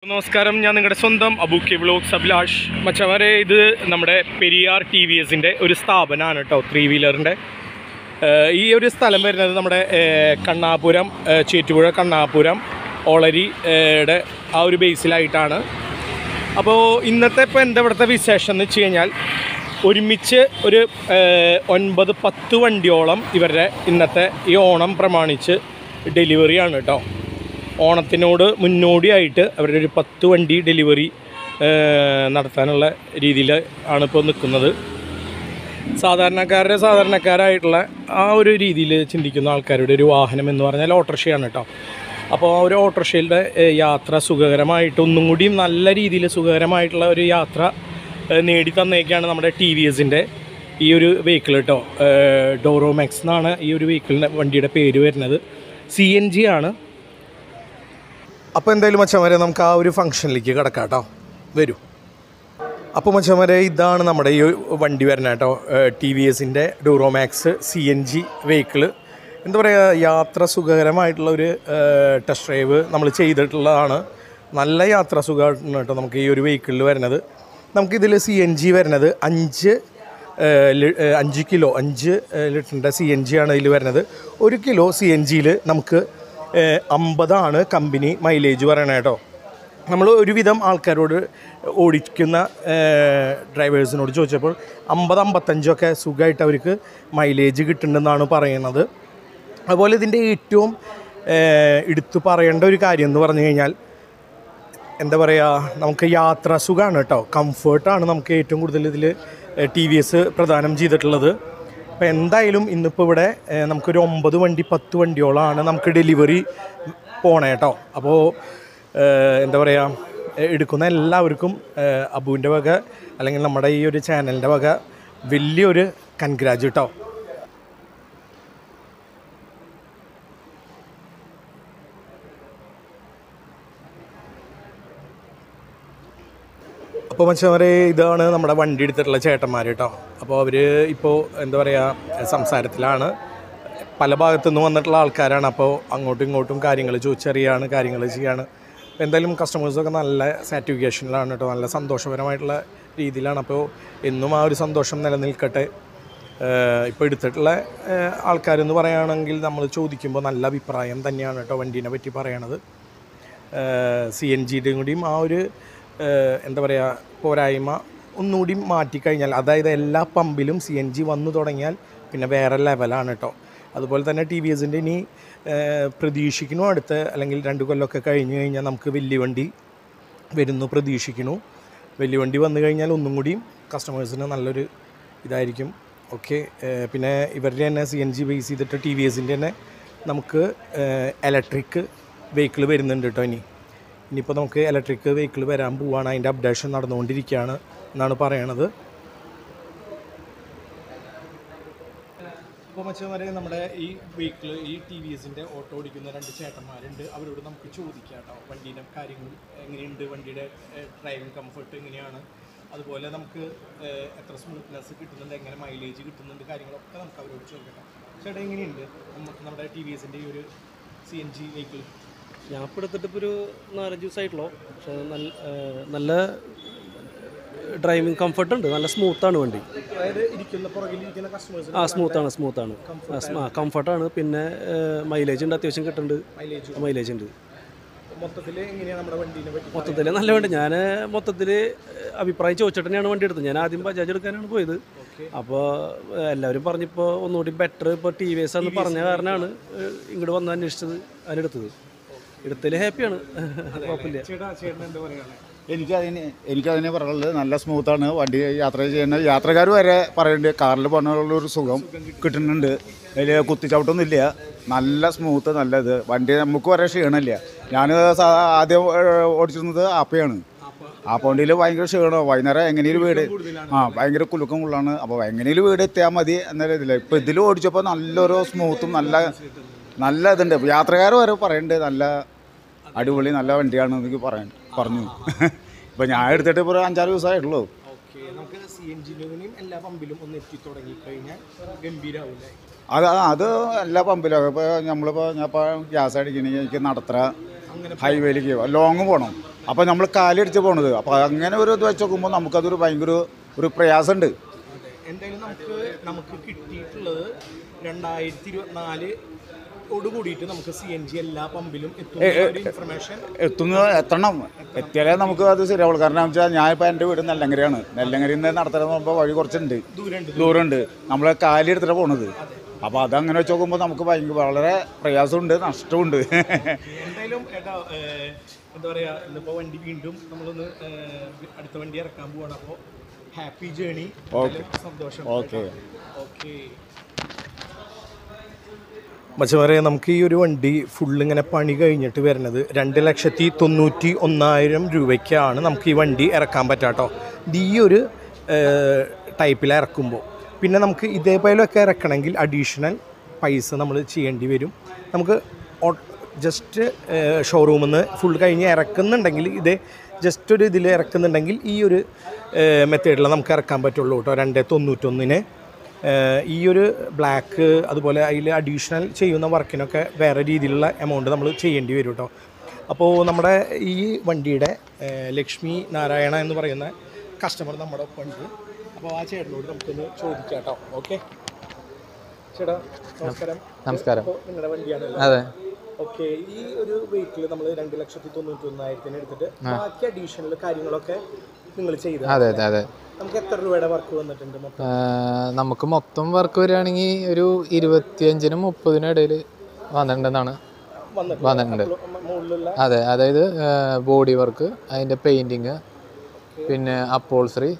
നമസ്കാരം ഞാൻ നിങ്ങളുടെ സ്വന്തം അബൂക്കെ വ്ലോഗ്സ് അഭിലാഷ് മച്ചവരെ ഇത് നമ്മുടെ പെരിയാർ ടി വി എസിൻ്റെ ഒരു സ്ഥാപനമാണ് കേട്ടോ ത്രീ വീലറിൻ്റെ ഈ ഒരു സ്ഥലം വരുന്നത് നമ്മുടെ ഏഹ്, കണ്ണാപുരം ഏഹ്, ചേറ്റുപുഴ കണ്ണാപുരം ഓളരി ഏഹ്, ടെ ആ ഒരു ബേസിലായിട്ടാണ് അപ്പോൾ ഇന്നത്തെ ഇപ്പോൾ എന്താ ഇവിടുത്തെ വിശേഷം എന്ന് വെച്ച് കഴിഞ്ഞാൽ ഒരുമിച്ച് ഒരു ഏഹ്, ഒൻപത് പത്ത് വണ്ടിയോളം ഇവരുടെ ഇന്നത്തെ ഈ ഓണം പ്രമാണിച്ച് ഡെലിവറിയാണ് കേട്ടോ ഓണത്തിനോട് മുന്നോടിയായിട്ട് അവരുടെ ഒരു പത്ത് വണ്ടി ഡെലിവറി ഏഹ്, നടത്താനുള്ള രീതിയിൽ ആണ് ഇപ്പോൾ നിൽക്കുന്നത് സാധാരണക്കാരുടെ സാധാരണക്കാരായിട്ടുള്ള ആ ഒരു രീതിയിൽ ചിന്തിക്കുന്ന ആൾക്കാരുടെ ഒരു വാഹനം എന്ന് പറഞ്ഞാൽ ഓട്ടോറിക്ഷയാണ് കേട്ടോ അപ്പോൾ ആ ഒരു ഓട്ടോറിക്ഷയുടെ ഏഹ്, യാത്ര സുഖകരമായിട്ട് ഒന്നും കൂടിയും നല്ല രീതിയിൽ സുഖകരമായിട്ടുള്ള ഒരു യാത്ര ഏഹ്, നേടി തന്നേക്കാണ് നമ്മുടെ ടി വി എസിൻ്റെ ഈ ഒരു വെഹിക്കിൾ കേട്ടോ ഡോറോമാക്സ് എന്നാണ് ഈ ഒരു വെഹിക്കിളിൻ്റെ വണ്ടിയുടെ പേര് വരുന്നത് സി എൻ ജി ആണ് അപ്പോൾ എന്തായാലും മച്ചന്മാരെ നമുക്ക് ആ ഒരു ഫംഗ്ഷനിലേക്ക് കിടക്കാം കേട്ടോ വരൂ അപ്പോൾ മച്ചന്മാരെ ഇതാണ് നമ്മുടെ ഈ വണ്ടി വരുന്നത് കേട്ടോ ടി വി എസിൻ്റെ Duromax C N G vehicle എന്താ പറയുക യാത്ര സുഖകരമായിട്ടുള്ള ഒരു ടെസ്റ്റ് ഡ്രൈവ് നമ്മൾ ചെയ്തിട്ടുള്ളതാണ് നല്ല യാത്ര സുഖമായിട്ടാണ് കേട്ടോ നമുക്ക് ഈ ഒരു വെഹിക്കിളിൽ വരുന്നത് നമുക്കിതിൽ സി എൻ ജി വരുന്നത് അഞ്ച് ഏഹ്, ലി- ഏഹ്, അഞ്ച് കിലോ അഞ്ച് ഏഹ്, ലിറ്ററിൻ്റെ സി എൻ ജി ആണ് ഇതിൽ വരുന്നത് ഒരു കിലോ സി എൻ ജിയിൽ നമുക്ക് ഏഹ്, അമ്പതാണ് കമ്പനി മൈലേജ് പറയണത് കേട്ടോ നമ്മൾ ഒരുവിധം ആൾക്കാരോട് ഓടിക്കുന്ന ഏഹ്, ഡ്രൈവേഴ്സിനോട് ചോദിച്ചപ്പോൾ അമ്പത് അമ്പത്തഞ്ചൊക്കെ സുഖമായിട്ട് അവർക്ക് മൈലേജ് കിട്ടുന്നുണ്ടെന്നാണ് പറയുന്നത് അതുപോലെ ഇതിൻ്റെ ഏറ്റവും ഏഹ്, എടുത്തു പറയേണ്ട ഒരു കാര്യം എന്ന് പറഞ്ഞു കഴിഞ്ഞാൽ എന്താ പറയുക നമുക്ക് യാത്ര സുഖമാണ് കേട്ടോ കംഫേർട്ടാണ് നമുക്ക് ഏറ്റവും കൂടുതൽ ഇതിൽ ടി വി എസ് പ്രദാനം ചെയ്തിട്ടുള്ളത് അപ്പോൾ എന്തായാലും ഇന്നിപ്പോൾ ഇവിടെ ഏഹ്, നമുക്കൊരു ഒമ്പത് വണ്ടി പത്ത് വണ്ടിയോളമാണ് നമുക്ക് ഡെലിവറി പോണേ കേട്ടോ അപ്പോൾ ഏഹ്, എന്താ പറയുക ഏഹ്, എടുക്കുന്ന എല്ലാവർക്കും ഏഹ്, അബുവിൻ്റെ വക അല്ലെങ്കിൽ നമ്മുടെ ഈ ഒരു ചാനലിൻ്റെ വക വലിയൊരു കൺഗ്രാജ് കേട്ടോ അപ്പോൾ മച്ചവരെ ഇതാണ് നമ്മുടെ വണ്ടി എടുത്തിട്ടുള്ള ചേട്ടന്മാർ കേട്ടോ അപ്പോൾ അവർ ഇപ്പോൾ എന്താ പറയുക സംസാരത്തിലാണ് പല ഭാഗത്തു നിന്ന് വന്നിട്ടുള്ള ആൾക്കാരാണ് അപ്പോൾ അങ്ങോട്ടും ഇങ്ങോട്ടും കാര്യങ്ങൾ ചോദിച്ചറിയാണ് കാര്യങ്ങൾ ചെയ്യാണ് അപ്പോൾ എന്തായാലും കസ്റ്റമേഴ്സൊക്കെ നല്ല സാറ്റിഫിക്കേഷനിലാണ് കേട്ടോ നല്ല സന്തോഷപരമായിട്ടുള്ള രീതിയിലാണ് അപ്പോൾ എന്നും ആ ഒരു സന്തോഷം നിലനിൽക്കട്ടെ ഇപ്പോൾ എടുത്തിട്ടുള്ള ഏഹ്, ആൾക്കാരെന്ന് പറയുകയാണെങ്കിൽ നമ്മൾ ചോദിക്കുമ്പോൾ നല്ല അഭിപ്രായം തന്നെയാണ് കേട്ടോ വണ്ടീനെ പറ്റി പറയണത് സി എൻ ജിയുടെയും കൂടിയും ആ ഒരു ഏഹ്, എന്താ പറയുക പോരായ്മ ഒന്നുകൂടി മാറ്റിക്കഴിഞ്ഞാൽ അതായത് എല്ലാ പമ്പിലും സി എൻ ജി വന്നു തുടങ്ങിയാൽ പിന്നെ വേറെ ലെവലാണ് കേട്ടോ അതുപോലെ തന്നെ ടി വി എസിൻ്റെ ഇനി ഏഹ്, പ്രതീക്ഷിക്കുന്നു അടുത്ത അല്ലെങ്കിൽ രണ്ട് കൊല്ലമൊക്കെ കഴിഞ്ഞ് കഴിഞ്ഞാൽ നമുക്ക് വലിയ വണ്ടി വരുന്നു പ്രതീക്ഷിക്കുന്നു വലിയ വണ്ടി വന്നു കഴിഞ്ഞാൽ ഒന്നും കൂടിയും കസ്റ്റമേഴ്സിന് നല്ലൊരു ഇതായിരിക്കും ഓക്കെ പിന്നെ ഇവരുടെ തന്നെ സി എൻ ജി ബേസ് ചെയ്തിട്ട് ടി വി എസിൻ്റെ തന്നെ നമുക്ക് ഇലക്ട്രിക് വെഹിക്കിൾ വരുന്നുണ്ട് കേട്ടോ ഇനി ഇനിയിപ്പോൾ നമുക്ക് ഇലക്ട്രിക് വെഹിക്കിൾ വരാൻ പോവാണ് അതിൻ്റെ അപ്ഡേഷൻ നടന്നുകൊണ്ടിരിക്കുകയാണ് എന്നാണ് പറയണത് അപ്പോൾ മച്ചന്മാരെ നമ്മുടെ ഈ വെഹിക്കിൾ ഈ ടി വി എസിൻ്റെ ഓട്ടോ ഓടിക്കുന്ന രണ്ട് ചേട്ടന്മാരുണ്ട് അവരോട് നമുക്ക് ചോദിക്കാം കേട്ടോ വണ്ടീൻ്റെ കാര്യങ്ങൾ എങ്ങനെയുണ്ട് വണ്ടിയുടെ ഡ്രൈവിംഗ് കംഫർട്ട് എങ്ങനെയാണ് അതുപോലെ നമുക്ക് ഏഹ്, എത്ര സ്മൂത്ത്നെസ് കിട്ടുന്നുണ്ട് എങ്ങനെ മൈലേജ് കിട്ടുന്നുണ്ട് കാര്യങ്ങളൊക്കെ നമുക്ക് അവരോട് ചോദിക്കാം ചേട്ടാ എങ്ങനെയുണ്ട് നമ്മ- നമ്മുടെ ടി വി എസിൻ്റെ ഈ ഒരു സി എൻ ജി വെഹിക്കിൾ ഞാൻ ഇപ്പോൾ എടുത്തിട്ട് ഇപ്പോൾ ഒരു നാലഞ്ച് ദിവസമായിട്ടുള്ളൂ പക്ഷേ നല്ല ഏഹ് നല്ല ഡ്രൈവിംഗ് കംഫർട്ട് ഉണ്ട് നല്ല സ്മൂത്താണ് വണ്ടി അതായത് ഇരിക്കുന്ന പുറകിലിരിക്കുന്ന കസ്റ്റമേഴ്സ് ആ സ്മൂത്താണ് സ്മൂത്താണ് ആ കംഫർട്ടാണ് പിന്നെ മൈലേജ് ഉണ്ട് അത്യാവശ്യം കിട്ടുന്നുണ്ട് മൈലേജ് മൈലേജ് ഉണ്ട് മൊത്തത്തിൽ എങ്ങനെയാണ് നമ്മുടെ വണ്ടീനെ പറ്റി മൊത്തത്തിൽ നല്ല വണ്ടി ഞാൻ മൊത്തത്തിൽ അഭിപ്രായം ചോദിച്ചിട്ട് തന്നെയാണ് വണ്ടി എടുത്തത് ഞാൻ ആദ്യം ബജാജ് എടുക്കാനാണ് പോയത് അപ്പോൾ എല്ലാവരും പറഞ്ഞിപ്പോൾ ഒന്നുകൂടി ബെറ്റർ ഇപ്പോൾ ടി വി എസ് എന്ന് പറഞ്ഞ കാരണമാണ് ഏഹ് ഇങ്ങോട്ട് വന്ന് അന്വേഷിച്ചത് അതിനെടുത്തത് എടുത്തതിൽ ഹാപ്പിയാണ് കുഴപ്പമില്ല ചേട്ടാ ചേട്ടൻ എന്താ പറയുകയാണ് എനിക്കതിന് എനിക്കതിനെ പറയാനുള്ളത് നല്ല സ്മൂത്താണ് വണ്ടി യാത്ര ചെയ്യുന്ന യാത്രക്കാർ വരെ പറയുന്നുണ്ട് കാറിൽ പോകുന്ന ഒരു സുഖം കിട്ടുന്നുണ്ട് അതിൽ കുത്തിച്ചവിട്ടൊന്നും ഇല്ല നല്ല സ്മൂത്ത് നല്ലത് വണ്ടി നമുക്ക് വരെ ക്ഷീണമില്ല ഞാൻ ആദ്യം ഏഹ്, ഓടിച്ചിരുന്നത് ആപ്പയാണ് ആപ്പ വണ്ടിയിൽ ഭയങ്കര ക്ഷീണമാണ് വൈകുന്നേരം എങ്ങനെയും വീട് ആ ഭയങ്കര കുലുക്കം കൊള്ളാണ് അപ്പോൾ എങ്ങനെയും വീട് എത്തിയാൽ മതി എന്ന ഇതില്ല ഇപ്പോൾ ഇതിൽ ഓടിച്ചപ്പോൾ നല്ലൊരു സ്മൂത്തും നല്ല നല്ല ഇതുണ്ട് യാത്രക്കാർ വരെ പറയുന്നുണ്ട് നല്ല അടിപൊളി നല്ല വണ്ടിയാണ് എനിക്ക് പറയാൻ പറഞ്ഞു ഇപ്പം ഞാൻ എടുത്തിട്ട് ഇപ്പോൾ ഒരു അഞ്ചാറ് ദിവസമായിട്ടുള്ളൂ ഓക്കെ നമുക്ക് സി സി എൻ ജിനും എല്ലാ പമ്പിലും ഒന്ന് എത്തി തുടങ്ങി കഴിഞ്ഞാൽ ഗംഭീരാവില്ലേ അത് അത് എല്ലാ പമ്പിലും ഇപ്പോൾ നമ്മളിപ്പോൾ ഞാൻ ഇപ്പോൾ ഗ്യാസ് അടിക്കണമെങ്കിൽ എനിക്ക് നടത്തറ അങ്ങനെ ഹൈവേയിലേക്ക് ലോങ് പോകണം അപ്പോൾ നമ്മൾ കാലടിച്ച് പോണത് അപ്പോൾ അങ്ങനെ ഒരു ഇത് വെച്ച് നോക്കുമ്പോൾ നമുക്കതൊരു ഭയങ്കര ഒരു പ്രയാസമുണ്ട് അതെ എന്തായാലും നമുക്ക് നമുക്ക് കിട്ടിയിട്ടുള്ളത് രണ്ടായിരത്തി ഇരുപത്തിനാല് ഓട് കൂടിയിട്ട് നമുക്ക് സി എൻ ജി എല്ലാ പമ്പിലും എത്തുന്ന ഒരു ഇൻഫർമേഷൻ എത്തുന്നത് എത്തണം എത്തിയാലേ നമുക്ക് അത് ശരിയാവുള്ളൂ കാരണം എന്ന് വെച്ചാൽ ഞാനിപ്പോൾ എൻ്റെ വീട് നെല്ലങ്കരയാണ് നെല്ലങ്കരയിൽ നിന്ന് നടത്തണം പോകുമ്പോൾ വഴി കുറച്ചുണ്ട് ദൂരമുണ്ട് ദൂരമുണ്ട് നമ്മൾ കാലി എടുത്തിട്ട് പോണത് അപ്പോൾ അതങ്ങനെ വെച്ച് നോക്കുമ്പോൾ നമുക്ക് ഭയങ്കര വളരെ പ്രയാസമുണ്ട് നഷ്ടമുണ്ട് എന്തായാലും ഏട്ടാ ഏഹ്, എന്താ പറയാ ഇന്നിപ്പോ വണ്ടി വീണ്ടും നമ്മളൊന്ന് ഏഹ്, അടുത്ത വണ്ടി ഇറക്കാൻ പോവാണ് അപ്പോൾ ഹാപ്പി ജേണി സന്തോഷം ഓക്കെ ഓക്കെ മച്ചമാരെ നമുക്ക് ഈ ഒരു വണ്ടി ഫുൾ ഇങ്ങനെ പണി കഴിഞ്ഞിട്ട് വരുന്നത് രണ്ട് ലക്ഷത്തി തൊണ്ണൂറ്റി ഒന്നായിരം രൂപയ്ക്കാണ് നമുക്ക് ഈ വണ്ടി ഇറക്കാൻ പറ്റാട്ടോ ഇത് ഈ ഒരു ടൈപ്പിൽ ഇറക്കുമ്പോൾ പിന്നെ നമുക്ക് ഇതേപോലെയൊക്കെ ഇറക്കണമെങ്കിൽ അഡീഷണൽ പൈസ നമ്മൾ ചെയ്യേണ്ടി വരും നമുക്ക് ജസ്റ്റ് ഷോറൂമിൽ നിന്ന് ഫുൾ കഴിഞ്ഞ് ഇറക്കുന്നുണ്ടെങ്കിൽ ഇത് ജസ്റ്റ് ഒരു ഇതിൽ ഇറക്കുന്നുണ്ടെങ്കിൽ ഈ ഒരു മെത്തേഡിൽ നമുക്ക് ഇറക്കാൻ പറ്റുള്ളൂ കേട്ടോ രണ്ട് തൊണ്ണൂറ്റൊന്നിന് ഏഹ് ഈ ഒരു ബ്ലാക്ക് അതുപോലെ അതിൽ അഡീഷണൽ ചെയ്യുന്ന വർക്കിനൊക്കെ വേറെ രീതിയിലുള്ള എമൗണ്ട് നമ്മൾ ചെയ്യേണ്ടി വരും കേട്ടോ അപ്പോൾ നമ്മുടെ ഈ വണ്ടിയുടെ ഏഹ് ലക്ഷ്മി നാരായണ എന്ന് പറയുന്ന കസ്റ്റമർ നമ്മുടെ ഒപ്പം ഉണ്ട് അപ്പോൾ ആ ചേട്ടനോട് നമുക്കൊന്ന് ചോദിക്കാം കേട്ടോ ഓക്കെ ചേട്ടാ നമസ്കാരം നമസ്കാരം അപ്പോൾ നിങ്ങളുടെ വണ്ടിയാണല്ലോ അതെ ഓക്കെ ഈ ഒരു വെഹിക്കിൾ നമ്മൾ രണ്ട് ലക്ഷത്തി തൊണ്ണൂറ്റി ഒന്നായിരത്തിന് എടുത്തിട്ട് ബാക്കി അഡീഷണൽ കാര്യങ്ങളൊക്കെ നിങ്ങൾ ചെയ്ത അതെ അതെ അതെ നമുക്ക് എത്ര രൂപയുടെ വർക്ക് വന്നിട്ടുണ്ട് മൊത്തം ആ, നമുക്ക് മൊത്തം വർക്ക് വരികയാണെങ്കിൽ ഒരു ഇരുപത്തിയഞ്ചിനും മുപ്പതിനും ഇടയിൽ വന്നിട്ടുണ്ടെന്നാണ് വന്നിട്ടുണ്ട് വന്നിട്ടുണ്ട് മുകളിലുള്ള അതെ അതായത് ബോഡി വർക്ക് അതിൻ്റെ പെയിൻറ്റിങ് പിന്നെ അപ്പോൾസറി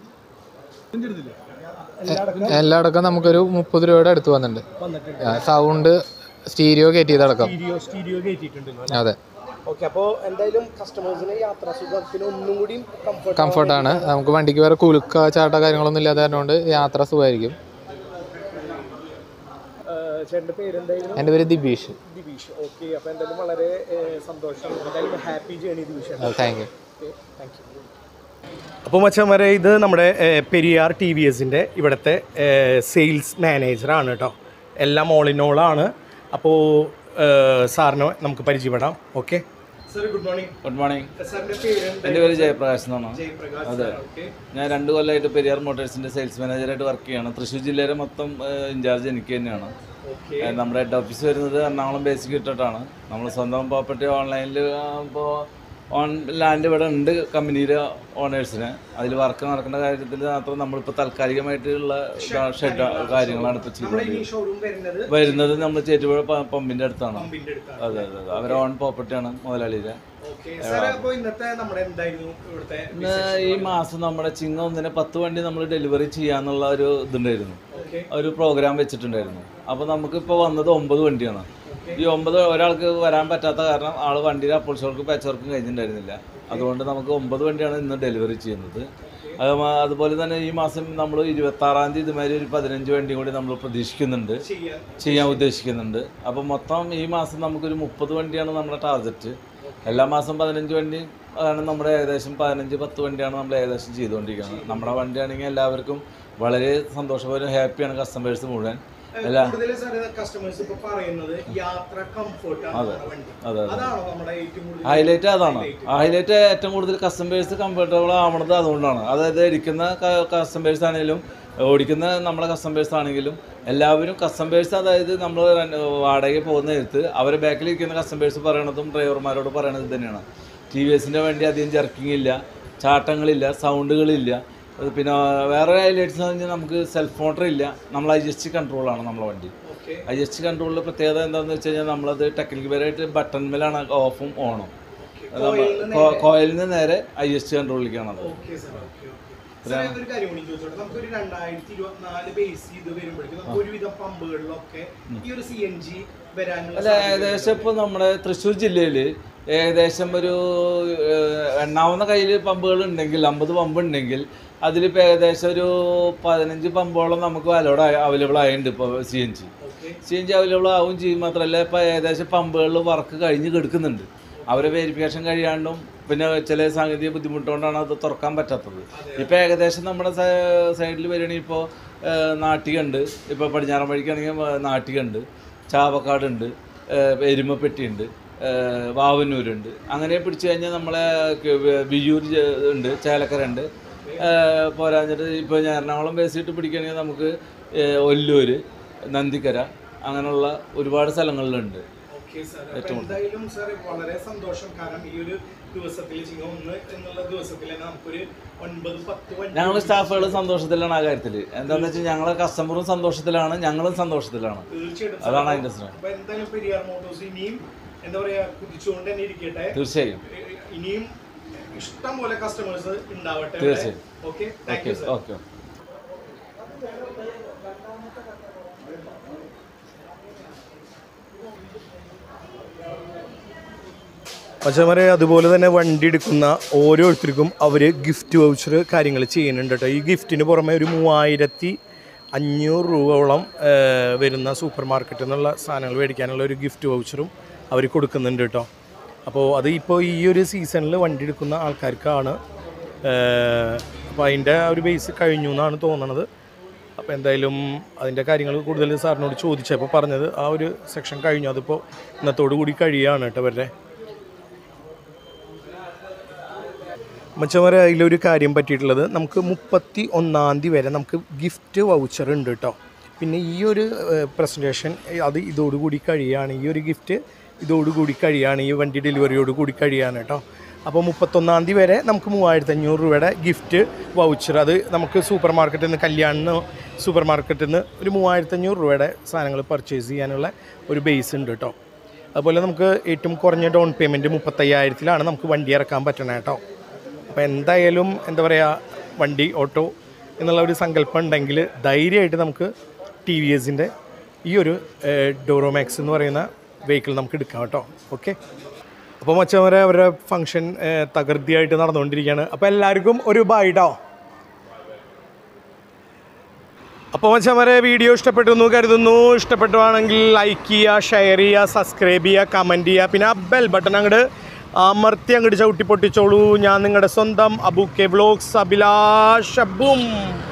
എല്ലാം അടക്കം നമുക്കൊരു മുപ്പത് രൂപയുടെ അടുത്ത് വന്നിട്ടുണ്ട് വന്നിട്ടുണ്ട് സൗണ്ട് സ്റ്റീരിയോ കയറ്റിയതടക്കം സ്റ്റീരിയോ സ്റ്റീരിയോ കയറ്റിയിട്ടുണ്ടല്ലോ അതെ ഓക്കെ അപ്പോൾ എന്തായാലും കസ്റ്റമേഴ്സിന് യാത്രാ സുഖത്തിന് ഒന്നും കൂടി കംഫർട്ട് കംഫർട്ടാണ് നമുക്ക് വണ്ടിക്ക് വേറെ കുലുക്ക ചാട്ട കാര്യങ്ങളൊന്നും ഇല്ലാതെ കൊണ്ട് യാത്ര സുഖമായിരിക്കും ചേട്ടൻ്റെ പേരെന്തായിരുന്നു എൻ്റെ പേര് ദിബീഷ് ദിബീഷ് ഓക്കെ അപ്പോൾ എന്തായാലും വളരെ ഏഹ്, സന്തോഷം എന്തായാലും happy journey Dibeesh thank you thank you അപ്പോൾ മച്ചന്മാരെ ഇത് നമ്മുടെ ഏഹ്, പെരിയാർ ടി വി എസിൻ്റെ ഇവിടുത്തെ സെയിൽസ് മാനേജറാണ് കേട്ടോ എല്ലാം ഓൾ ഇൻ ഓളാണ് അപ്പോൾ സാറിനെ നമുക്ക് പരിചയപ്പെടാം okay sir good morning good morning സാറിൻ്റെ പേര് എൻ്റെ പേര് ജയപ്രകാശ് എന്നാണ് ജയപ്രകാശ് അതെ ഓക്കെ ഞാൻ രണ്ട് കൊല്ലമായിട്ട് പെരിയാർ മോട്ടോഴ്സിൻ്റെ സെയിൽസ് മാനേജറായിട്ട് വർക്ക് ചെയ്യാണ് തൃശ്ശൂർ ജില്ലയിലെ മൊത്തം ഇൻചാർജ് എനിക്ക് തന്നെയാണ് ഓക്കെ ഏഹ് നമ്മുടെ ഹെഡ് ഓഫീസ് വരുന്നത് എറണാകുളം ബേസിക് ഇട്ടിട്ടാണ് നമ്മൾ സ്വന്തം പ്രോപ്പർട്ടി ഓൺലൈനിൽ ഇപ്പോൾ ഓൺ ലാൻഡ് ഇവിടെ ഉണ്ട് കമ്പനിയിലെ ഓണേഴ്സിന് അതിൽ വർക്ക് നടക്കുന്ന കാര്യത്തിൽ മാത്രം നമ്മളിപ്പോൾ താൽക്കാലികമായിട്ടുള്ള ഷെഡ് കാര്യങ്ങളാണ് ഇപ്പോൾ ചെയ്തുകൊണ്ടിരിക്കുന്നത് ഈ ഷോറൂം വരുന്നത് വരുന്നത് നമ്മൾ ചേറ്റുപുഴ പ- പമ്പിൻ്റെ അടുത്താണ് പമ്പിൻ്റെ അടുത്താണ് അതെ അതെ അതെ അവരെ ഓൺ പ്രോപ്പർട്ടിയാണ് മുതലാളിയുടെ ഓക്കെ സാർ അപ്പോൾ ഇന്നത്തെ നമ്മുടെ എന്തായിരുന്നു ഇവിടുത്തെ ഇന്ന് ഈ മാസം നമ്മുടെ ചിങ്ങ ഒന്നിന് പത്ത് വണ്ടി നമ്മൾ ഡെലിവറി ചെയ്യാന്നുള്ള ഒരു ഇതുണ്ടായിരുന്നു ഓക്കെ ഒരു പ്രോഗ്രാം വെച്ചിട്ടുണ്ടായിരുന്നു അപ്പോൾ നമുക്കിപ്പോൾ വന്നത് ഒമ്പത് വണ്ടിയാണ് ഈ ഒമ്പത് ഒരാൾക്ക് വരാൻ പറ്റാത്ത കാരണം ആൾ വണ്ടിയുടെ അപ്പോൾസ് വർക്ക് പാച്ച് വർക്കും കഴിഞ്ഞിട്ടുണ്ടായിരുന്നില്ല അതുകൊണ്ട് നമുക്ക് ഒമ്പത് വണ്ടിയാണ് ഇന്ന് ഡെലിവറി ചെയ്യുന്നത് അത് മാ- അതുപോലെ തന്നെ ഈ മാസം നമ്മൾ ഇരുപത്താറാം തീയതി ഇതുമാതിരി ഒരു പതിനഞ്ച് വണ്ടിയും കൂടി നമ്മൾ പ്രതീക്ഷിക്കുന്നുണ്ട് ചെയ്യാൻ ചെയ്യാൻ ഉദ്ദേശിക്കുന്നുണ്ട് അപ്പോൾ മൊത്തം ഈ മാസം നമുക്കൊരു മുപ്പത് വണ്ടിയാണ് നമ്മുടെ ടാർഗറ്റ് എല്ലാ മാസം പതിനഞ്ച് വണ്ടി ആണ് നമ്മുടെ ഏകദേശം പതിനഞ്ച് പത്ത് വണ്ടിയാണ് നമ്മൾ ഏകദേശം ചെയ്തുകൊണ്ടിരിക്കുന്നത് നമ്മുടെ വണ്ടിയാണെങ്കിൽ എല്ലാവർക്കും വളരെ സന്തോഷപരം ഹാപ്പിയാണ് കസ്റ്റമേഴ്സ് മുഴുവൻ എല്ലാ കൂടുതൽ സാർ കസ്റ്റമേഴ്സ് ഇപ്പൊ പറയുന്നത് യാത്ര കംഫർട്ട് ആണ് നമ്മുടെ വണ്ടി അതെ അതാണോ നമ്മുടെ ഏറ്റവും കൂടുതൽ ഹൈലൈറ്റ് അതാണ് ഹൈലൈറ്റ് ഏറ്റവും കൂടുതൽ കസ്റ്റമേഴ്സ് കംഫർട്ടബിൾ ആവണത് അതുകൊണ്ടാണ് അതായത് ഇരിക്കുന്ന കസ്റ്റമേഴ്സ് ആണെങ്കിലും ഓടിക്കുന്ന നമ്മുടെ കസ്റ്റമേഴ്സ് ആണെങ്കിലും എല്ലാവരും കസ്റ്റമേഴ്സ് അതായത് നമ്മൾ വാടകയ്ക്ക് പോകുന്ന നേരത്ത് അവരെ ബാക്കിൽ ഇരിക്കുന്ന കസ്റ്റമേഴ്സ് പറയണതും ഡ്രൈവർമാരോട് പറയണത് ഇത് തന്നെയാണ് ടി വി എസിൻ്റെ വണ്ടി അധികം ജർക്കിംഗ് ഇല്ല ചാട്ടങ്ങളില്ല സൗണ്ടുകളില്ല അത് പിന്നെ വേറെ ഹൈലൈറ്റ്സ് എന്ന് പറഞ്ഞാൽ നമുക്ക് സെൽഫ് മോട്ടർ ഇല്ല നമ്മൾ ഐ എസ് ടി കൺട്രോളാണ് നമ്മളെ വണ്ടി ഓക്കെ ഐ എസ് ടി കൺട്രോളിൽ പ്രത്യേകത എന്താണെന്ന് വെച്ച് കഴിഞ്ഞാൽ നമ്മളത് ടെക്നിക്കൽ പരമായിട്ട് ബട്ടൺമേലാണ് ഓഫും ഓണും കോയിലിൽ നിന്ന് നേരെ ഐ എസ് ടി കൺട്രോളിലേക്കാണ് അത് ഓക്കെ സാർ ഓക്കെ സാർ ഒരു കാര്യം കൂടി ചോദിച്ചോട്ടെ നമുക്കൊരു രണ്ടായിരത്തി ഇരുപത്തിനാല് ബേസ് ചെയ്ത് വരുമ്പോഴേക്കും നമുക്ക് ഒരുവിധം പമ്പുകളിലൊക്കെ ഈ ഒരു സി എൻ ജി വരാനുള്ള അല്ല ഏകദേശം ഇപ്പോൾ നമ്മുടെ തൃശ്ശൂർ ജില്ലയിൽ ഏകദേശം ഒരു ഏഹ്, എണ്ണാവുന്ന കയ്യിൽ പമ്പുകൾ ഉണ്ടെങ്കിൽ അമ്പത് പമ്പ് ഉണ്ടെങ്കിൽ അതിലിപ്പോൾ ഏകദേശം ഒരു പതിനഞ്ച് പമ്പോളം നമുക്ക് അലോഡ് അവൈലബിൾ ആയിട്ടുണ്ട് ഇപ്പോൾ C N G okay C N G available ആവും ചെയ്യും മാത്രമല്ല ഇപ്പോൾ ഏകദേശം പമ്പുകളിൽ വർക്ക് കഴിഞ്ഞ് കിടക്കുന്നുണ്ട് അവരെ വെരിഫിക്കേഷൻ കഴിയാണ്ടും പിന്നെ ചില സാങ്കേതിക ബുദ്ധിമുട്ടുകൊണ്ടാണ് അത് തുറക്കാൻ പറ്റാത്തത് ഇപ്പോൾ ഏകദേശം നമ്മുടെ സൈഡിൽ വരികയാണെങ്കിൽ ഇപ്പോൾ നാട്ടികണ്ട് ഇപ്പോൾ പടിഞ്ഞാറൻ വഴിക്കാണെങ്കിൽ നാട്ടികണ്ട് ചാവക്കാടുണ്ട് ഏഹ് എരുമപ്പെട്ടിയുണ്ട് ഏഹ് വാവന്നൂരുണ്ട് അങ്ങനെ പിടിച്ചു കഴിഞ്ഞാൽ നമ്മളെ ക- വ- വിയ്യൂർ ജ- ഉണ്ട് ചേലക്കര ഉണ്ട് ഏഹ് പോരാഞ്ഞിട്ട് ഇപ്പോൾ ഞാൻ എറണാകുളം ബേസിട്ട് പിടിക്കുകയാണെങ്കിൽ നമുക്ക് ഏഹ് ഒല്ലൂർ നന്ദിക്കര അങ്ങനെയുള്ള ഒരുപാട് സ്ഥലങ്ങളിലുണ്ട് എന്തായാലും സാർ വളരെ സന്തോഷം കാരണം ഈ ഒരു ദിവസത്തിൽ ചിങ്ങ ഒന്ന് എന്നുള്ള ദിവസത്തിൽ തന്നെ നമുക്കൊരു ഒൻപത് പത്ത് വണ്ടി ഞങ്ങൾ സ്റ്റാഫുകൾ സന്തോഷത്തിലാണ് ആ കാര്യത്തിൽ എന്താണെന്ന് വെച്ചാൽ ഞങ്ങളെ കസ്റ്റമറും സന്തോഷത്തിലാണ് ഞങ്ങളും സന്തോഷത്തിലാണ് തീർച്ചയായിട്ടും അതാണ് അതിൻ്റെ സ്നേഹം അപ്പൊ എന്തായാലും പെരിയാർ മോട്ടോഴ്സ് ഇനിയും എന്താ പറയാ കുതിച്ചുകൊണ്ട് തന്നെ ഇരിക്കട്ടെ തീർച്ചയായും ഏ, ഇനിയും ഇഷ്ടം പോലെ കസ്റ്റമേഴ്സ് ഉണ്ടാവട്ടെ തീർച്ചയായും. Okay thank okay you sir okay പച്ചമരെ അതുപോലെ തന്നെ വണ്ടി എടുക്കുന്ന ഓരോരുത്തർക്കും അവർ ഗിഫ്റ്റ് വൗച്ചർ കാര്യങ്ങൾ ചെയ്യുന്നുണ്ട് കേട്ടോ ഈ ഗിഫ്റ്റിന് പുറമെ ഒരു മൂവായിരത്തി അഞ്ഞൂറ് രൂപയോളം ആ, വരുന്ന സൂപ്പർ മാർക്കറ്റിൽ നിന്നുള്ള സാധനങ്ങൾ മേടിക്കാനുള്ള ഒരു ഗിഫ്റ്റ് വൗച്ചറും അവർ കൊടുക്കുന്നുണ്ട് കേട്ടോ അപ്പോൾ അത് ഇപ്പോൾ ഈ ഒരു സീസണിൽ വണ്ടി എടുക്കുന്ന ആൾക്കാർക്കാണ് അപ്പോൾ അതിൻ്റെ ആ ഒരു ബേസ് കഴിഞ്ഞു എന്നാണ് തോന്നണത് അപ്പോൾ എന്തായാലും അതിൻ്റെ കാര്യങ്ങൾ കൂടുതൽ സാറിനോട് ചോദിച്ചപ്പോൾ പറഞ്ഞത് ആ ഒരു സെക്ഷൻ കഴിഞ്ഞു അതിപ്പോൾ ഇന്നത്തോടു കൂടി കഴിയുകയാണ് കേട്ടോ അവരുടെ മച്ചവരെ അതിലൊരു കാര്യം പറ്റിയിട്ടുള്ളത് നമുക്ക് മുപ്പത്തി ഒന്നാം തീയതി വരെ നമുക്ക് ഗിഫ്റ്റ് വൗച്ചർ ഉണ്ട് കേട്ടോ പിന്നെ ഈ ഒരു പ്രസൻറ്റേഷൻ അത് ഇതോടുകൂടി കഴിയാണ് ഈ ഒരു ഗിഫ്റ്റ് ഇതോടുകൂടി കഴിയാണ് ഈ വണ്ടി ഡെലിവറിയോട് കൂടി കഴിയാണ് കേട്ടോ അപ്പോൾ മുപ്പത്തൊന്നാം തീയതി വരെ നമുക്ക് മൂവായിരത്തി അഞ്ഞൂറ് രൂപയുടെ ഗിഫ്റ്റ് വൗച്ചർ അത് നമുക്ക് സൂപ്പർ മാർക്കറ്റിൽ നിന്ന് കല്യാണിന്ന് സൂപ്പർ മാർക്കറ്റിൽ നിന്ന് ഒരു മൂവായിരത്തി അഞ്ഞൂറ് രൂപയുടെ സാധനങ്ങൾ പർച്ചേസ് ചെയ്യാനുള്ള ഒരു ബേസ് ഉണ്ട് കേട്ടോ അതുപോലെ നമുക്ക് ഏറ്റവും കുറഞ്ഞ ഡൗൺ പേയ്മെൻറ്റ് മുപ്പത്തയ്യായിരത്തിലാണ് നമുക്ക് വണ്ടി ഇറക്കാൻ പറ്റണേ കേട്ടോ അപ്പോൾ എന്തായാലും എന്താ പറയുക വണ്ടി ഓട്ടോ എന്നുള്ള ഒരു സങ്കല്പം ഉണ്ടെങ്കിൽ ധൈര്യമായിട്ട് നമുക്ക് ടി വി എസിൻ്റെ ഈ ഒരു ഡോറോമാക്സ് എന്ന് പറയുന്ന വെഹിക്കിൾ നമുക്ക് എടുക്കാം കേട്ടോ ഓക്കെ അപ്പോൾ മച്ചവരെ അവരുടെ ഫങ്ഷൻ തകൃതിയായിട്ട് നടന്നുകൊണ്ടിരിക്കുകയാണ് അപ്പോൾ എല്ലാവർക്കും ഒരു ബൈഡോ അപ്പോൾ മച്ചവരെ വീഡിയോ ഇഷ്ടപ്പെട്ടു എന്ന് കരുതുന്നു ഇഷ്ടപ്പെട്ടുവാണെങ്കിൽ ലൈക്ക് ചെയ്യുക ഷെയർ ചെയ്യുക സബ്സ്ക്രൈബ് ചെയ്യുക കമൻറ്റ് ചെയ്യുക പിന്നെ ആ ബെൽ ബട്ടൺ അങ്ങോട്ട് അമർത്തി അങ്ങോട്ട് ചവിട്ടി പൊട്ടിച്ചോളൂ ഞാൻ നിങ്ങളുടെ സ്വന്തം അബു കെ വ്ലോഗ്സ് അഭിലാഷ് അബും